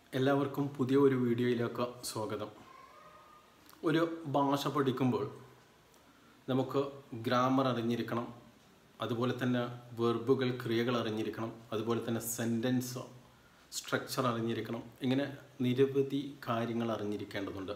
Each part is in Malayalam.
എല്ലാവർക്കും പുതിയ ഒരു വീഡിയോയിലേക്ക് സ്വാഗതം ഒരു ഭാഷ പഠിക്കുമ്പോൾ നമുക്ക് ഗ്രാമർ അറിഞ്ഞിരിക്കണം അതുപോലെ തന്നെ വെർബുകൾ ക്രിയകൾ അറിഞ്ഞിരിക്കണം അതുപോലെ തന്നെ സെൻറ്റൻസ് സ്ട്രക്ചർ അറിഞ്ഞിരിക്കണം ഇങ്ങനെ നിരവധി കാര്യങ്ങൾ അറിഞ്ഞിരിക്കേണ്ടതുണ്ട്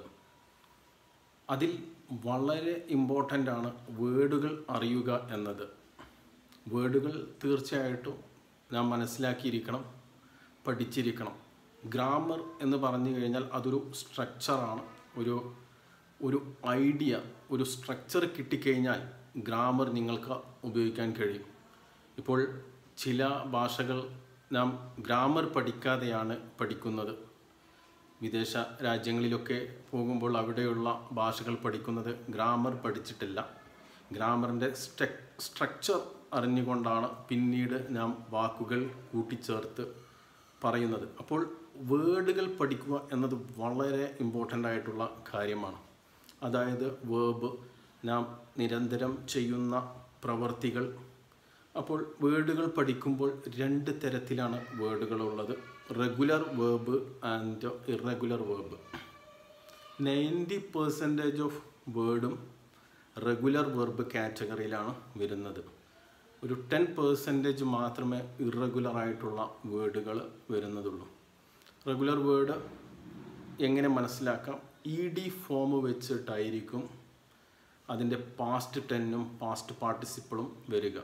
അതിൽ വളരെ ഇമ്പോർട്ടൻ്റ് ആണ് വേർഡുകൾ അറിയുക എന്നത് വേർഡുകൾ തീർച്ചയായിട്ടും നാം മനസ്സിലാക്കിയിരിക്കണം പഠിച്ചിരിക്കണം ഗ്രാമർ എന്ന് പറഞ്ഞു കഴിഞ്ഞാൽ അതൊരു സ്ട്രക്ചറാണ് ഒരു ഒരു ഐഡിയ ഒരു സ്ട്രക്ചർ കിട്ടിക്കഴിഞ്ഞാൽ ഗ്രാമർ നിങ്ങൾക്ക് ഉപയോഗിക്കാൻ കഴിയും ഇപ്പോൾ ചില ഭാഷകൾ നാം ഗ്രാമർ പഠിക്കാതെയാണ് പഠിക്കുന്നത് വിദേശ രാജ്യങ്ങളിലൊക്കെ പോകുമ്പോൾ അവിടെയുള്ള ഭാഷകൾ പഠിക്കുന്നത് ഗ്രാമർ പഠിച്ചിട്ടില്ല ഗ്രാമറിൻ്റെ സ്ട്രക്ചർ അറിഞ്ഞുകൊണ്ടാണ് പിന്നീട് നാം വാക്കുകൾ കൂട്ടിച്ചേർത്ത് പറയുന്നത് അപ്പോൾ വേർഡുകൾ പഠിക്കുക എന്നത് വളരെ ഇമ്പോർട്ടൻ്റ് ആയിട്ടുള്ള കാര്യമാണ് അതായത് വേർബ് നാം നിരന്തരം ചെയ്യുന്ന പ്രവർത്തികൾ അപ്പോൾ വേർഡുകൾ പഠിക്കുമ്പോൾ രണ്ട് തരത്തിലാണ് വേർഡുകൾ ഉള്ളത് regular verb and irregular verb ninety percentage of വേർഡും റെഗുലർ വെർബ് കാറ്റഗറിയിലാണ് വരുന്നത് ഒരു ടെൻ പെർസെൻറ്റേജ് മാത്രമേ ഇറഗുലർ ആയിട്ടുള്ള വേർഡുകൾ വരുന്നതുള്ളൂ റെഗുലർ വേർഡ് എങ്ങനെ മനസ്സിലാക്കാം ഇ ഡി ഫോം വെച്ചിട്ടായിരിക്കും അതിൻ്റെ പാസ്റ്റ് ടെന്നും പാസ്റ്റ് പാർട്ടിസിപ്പിളും വരിക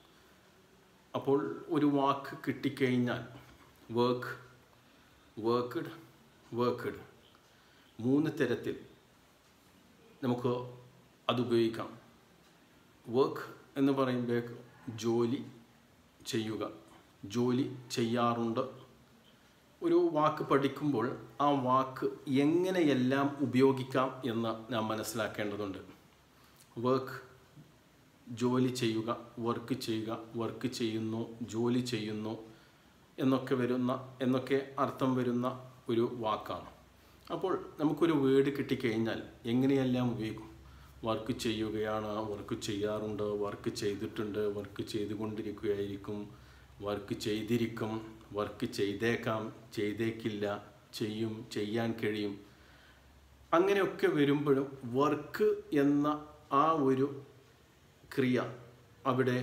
അപ്പോൾ ഒരു വാക്ക് കിട്ടിക്കഴിഞ്ഞാൽ വർക്ക് വർക്ക്ഡ് വർക്ക്ഡ് മൂന്ന് തരത്തിൽ നമുക്ക് അത് ഉപയോഗിക്കാം വർക്ക് എന്ന് പറയുമ്പോഴേക്ക് ജോലി ചെയ്യുക ജോലി ചെയ്യാറുണ്ട് ഒരു വാക്ക് പഠിക്കുമ്പോൾ ആ വാക്ക് എങ്ങനെയെല്ലാം ഉപയോഗിക്കാം എന്ന് നാം മനസ്സിലാക്കേണ്ടതുണ്ട് വർക്ക് ജോലി ചെയ്യുക വർക്ക് ചെയ്യുക വർക്ക് ചെയ്യുന്നു ജോലി ചെയ്യുന്നു എന്നൊക്കെ വരുന്ന എന്നൊക്കെ അർത്ഥം വരുന്ന ഒരു വാക്കാണ് അപ്പോൾ നമുക്കൊരു വേർഡ് കിട്ടിക്കഴിഞ്ഞാൽ എങ്ങനെയെല്ലാം ഉപയോഗിക്കും വർക്ക് ചെയ്യുകയാണ് വർക്ക് ചെയ്യാറുണ്ട് വർക്ക് ചെയ്തിട്ടുണ്ട് വർക്ക് ചെയ്തുകൊണ്ടിരിക്കുകയായിരിക്കും വർക്ക് ചെയ്തിരിക്കും വർക്ക് ചെയ്തേക്കാം ചെയ്തേക്കില്ല ചെയ്യും ചെയ്യാൻ കഴിയും അങ്ങനെയൊക്കെ വരുമ്പോഴും വർക്ക് എന്ന ആ ഒരു ക്രിയ അവിടെ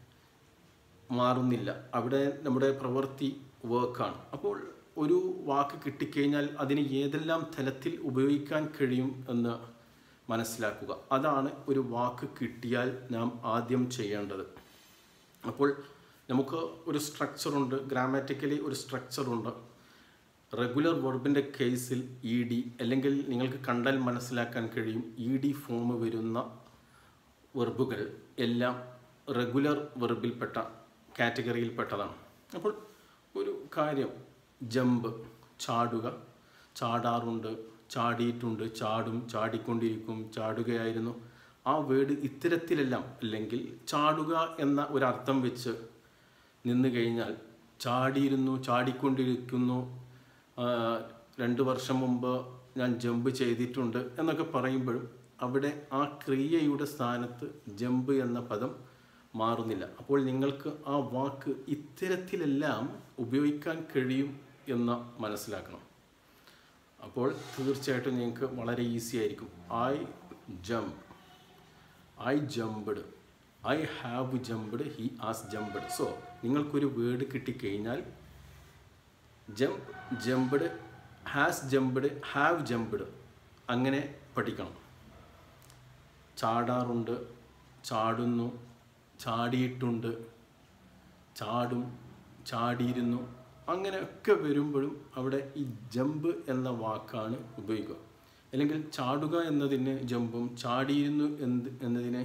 മാറുന്നില്ല അവിടെ നമ്മുടെ പ്രവൃത്തി വർക്കാണ് അപ്പോൾ ഒരു വാക്ക് കിട്ടിക്കഴിഞ്ഞാൽ അതിന് ഏതെല്ലാം തലത്തിൽ ഉപയോഗിക്കാൻ കഴിയും എന്ന് മനസ്സിലാക്കുക അതാണ് ഒരു വാക്ക് കിട്ടിയാൽ നാം ആദ്യം ചെയ്യേണ്ടത് അപ്പോൾ നമുക്ക് ഒരു സ്ട്രക്ചറുണ്ട് ഗ്രാമാറ്റിക്കലി ഒരു സ്ട്രക്ചറുണ്ട് റെഗുലർ വെർബിൻ്റെ കേസിൽ ഇ ഡി അല്ലെങ്കിൽ നിങ്ങൾക്ക് കണ്ടാൽ മനസ്സിലാക്കാൻ കഴിയും ഇ ഡി ഫോം വരുന്ന വെർബുകൾ എല്ലാം റെഗുലർ വെർബിൽപ്പെട്ട കാറ്റഗറിയിൽപ്പെട്ടതാണ് അപ്പോൾ ഒരു കാര്യം ജമ്പ് ചാടുക ചാടാറുണ്ട് ചാടിയിട്ടുണ്ട് ചാടും ചാടിക്കൊണ്ടിരിക്കും ചാടുകയായിരുന്നു ആ വേർഡ് ഇത്തരത്തിലെല്ലാം അല്ലെങ്കിൽ ചാടുക എന്ന ഒരർത്ഥം വെച്ച് നിന്ന് കഴിഞ്ഞാൽ ചാടിയിരുന്നു ചാടിക്കൊണ്ടിരിക്കുന്നു രണ്ട് വർഷം മുമ്പ് ഞാൻ ജമ്പ് ചെയ്തിട്ടുണ്ട് എന്നൊക്കെ പറയുമ്പോഴും അവിടെ ആ ക്രിയയുടെ സ്ഥാനത്ത് ജമ്പ് എന്ന പദം മാറുന്നില്ല അപ്പോൾ നിങ്ങൾക്ക് ആ വാക്ക് ഇത്തരത്തിലെല്ലാം ഉപയോഗിക്കാൻ കഴിയും എന്ന് മനസ്സിലാക്കണം അപ്പോൾ തീർച്ചയായിട്ടും നിങ്ങൾക്ക് വളരെ ഈസി ആയിരിക്കും I jump I jumped I have jumped he has jumped so നിങ്ങൾക്കൊരു വേർഡ് കിട്ടിക്കഴിഞ്ഞാൽ jump jumped has jumped have jumped അങ്ങനെ പഠിക്കണം ചാടാറുണ്ട് ചാടുന്നു ചാടിയിട്ടുണ്ട് ചാടും ചാടിയിരുന്നു അങ്ങനെയൊക്കെ വരുമ്പോഴും അവിടെ ഈ ജമ്പ് എന്ന വാക്കാണ് ഉപയോഗിക്കുക അല്ലെങ്കിൽ ചാടുക എന്നതിന് ജമ്പും ചാടിയിരുന്നു എന്ത് എന്നതിന്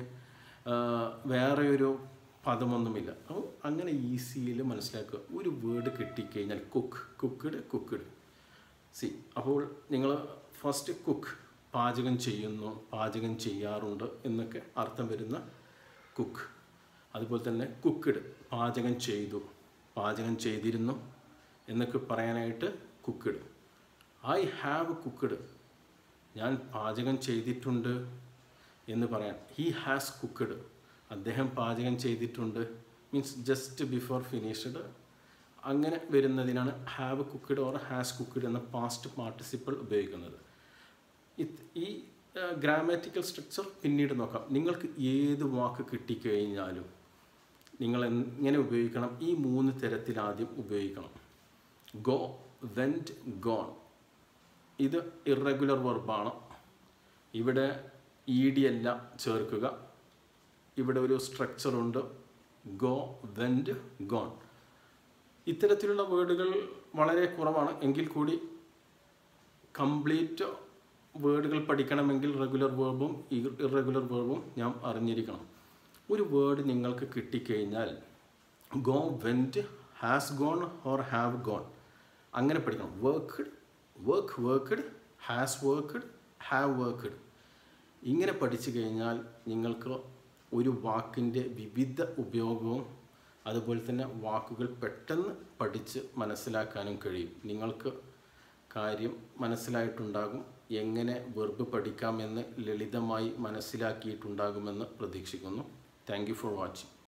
വേറെ ഒരു പദമൊന്നുമില്ല അപ്പോൾ അങ്ങനെ ഈസിയിൽ മനസ്സിലാക്കുക ഒരു വേർഡ് കിട്ടിക്കഴിഞ്ഞാൽ കുക്ക് കുക്ക്ഡ് കുക്ക്ഡ് സി അപ്പോൾ നിങ്ങൾ ഫസ്റ്റ് കുക്ക് പാചകം ചെയ്യുന്നു പാചകം ചെയ്യാറുണ്ട് എന്നൊക്കെ അർത്ഥം വരുന്ന കുക്ക് അതുപോലെ തന്നെ കുക്ക്ഡ് പാചകം ചെയ്തു പാചകം ചെയ്തിരുന്നു എന്നൊക്കെ പറയാനായിട്ട് കുക്ക്ഡ് ഐ ഹാവ് കുക്ക്ഡ് ഞാൻ പാചകം ചെയ്തിട്ടുണ്ട് എന്ന് പറയാൻ ഹീ ഹാസ് കുക്ക്ഡ് അദ്ദേഹം പാചകം ചെയ്തിട്ടുണ്ട് മീൻസ് ജസ്റ്റ് ബിഫോർ ഫിനിഷ്ഡ് അങ്ങനെ വരുന്നതിനാണ് have cooked or has cooked എന്ന പാസ്റ്റ് പാർട്ടിസിപ്പിൾ ഉപയോഗിക്കുന്നത് ഇത് ഈ ഗ്രാമാറ്റിക്കൽ സ്ട്രക്ചർ പിന്നീട് നോക്കാം നിങ്ങൾക്ക് ഏത് വാക്ക് കിട്ടിക്കഴിഞ്ഞാലും നിങ്ങൾ എങ്ങനെ ഉപയോഗിക്കണം ഈ മൂന്ന് തരത്തിൽ ആദ്യം ഉപയോഗിക്കണം ഗോ വെൻറ്റ് ഗോൺ ഇത് ഇറഗുലർ വെർബാണ് ഇവിടെ ഇ ഡി അല്ല ചേർക്കുക ഇവിടെ ഒരു സ്ട്രക്ചറുണ്ട് ഗോ വെൻറ്റ് ഗോൺ ഇത്തരത്തിലുള്ള വേർഡുകൾ വളരെ കുറവാണ് എങ്കിൽ കൂടി കംപ്ലീറ്റ് വേർഡുകൾ പഠിക്കണമെങ്കിൽ റെഗുലർ വേർബും ഇറഗുലർ വേർബും ഞാൻ അറിഞ്ഞിരിക്കണം ഒരു വേർഡ് നിങ്ങൾക്ക് കിട്ടിക്കഴിഞ്ഞാൽ go went has gone or have gone അങ്ങനെ പഠിക്കണം worked work worked has worked have worked ഇങ്ങനെ പഠിച്ചു കഴിഞ്ഞാൽ നിങ്ങൾക്ക് ഒരു വാക്കിൻ്റെ വിവിധ ഉപയോഗവും അതുപോലെ തന്നെ വാക്കുകൾ പെട്ടെന്ന് പഠിച്ച് മനസ്സിലാക്കാനും കഴിയും നിങ്ങൾക്ക് കാര്യം മനസ്സിലായിട്ടുണ്ടാകും എങ്ങനെ വെർബ് പഠിക്കാമെന്ന് ലളിതമായി മനസ്സിലാക്കിയിട്ടുണ്ടാകുമെന്ന് പ്രതീക്ഷിക്കുന്നു താങ്ക് യു ഫോർ വാച്ചിങ്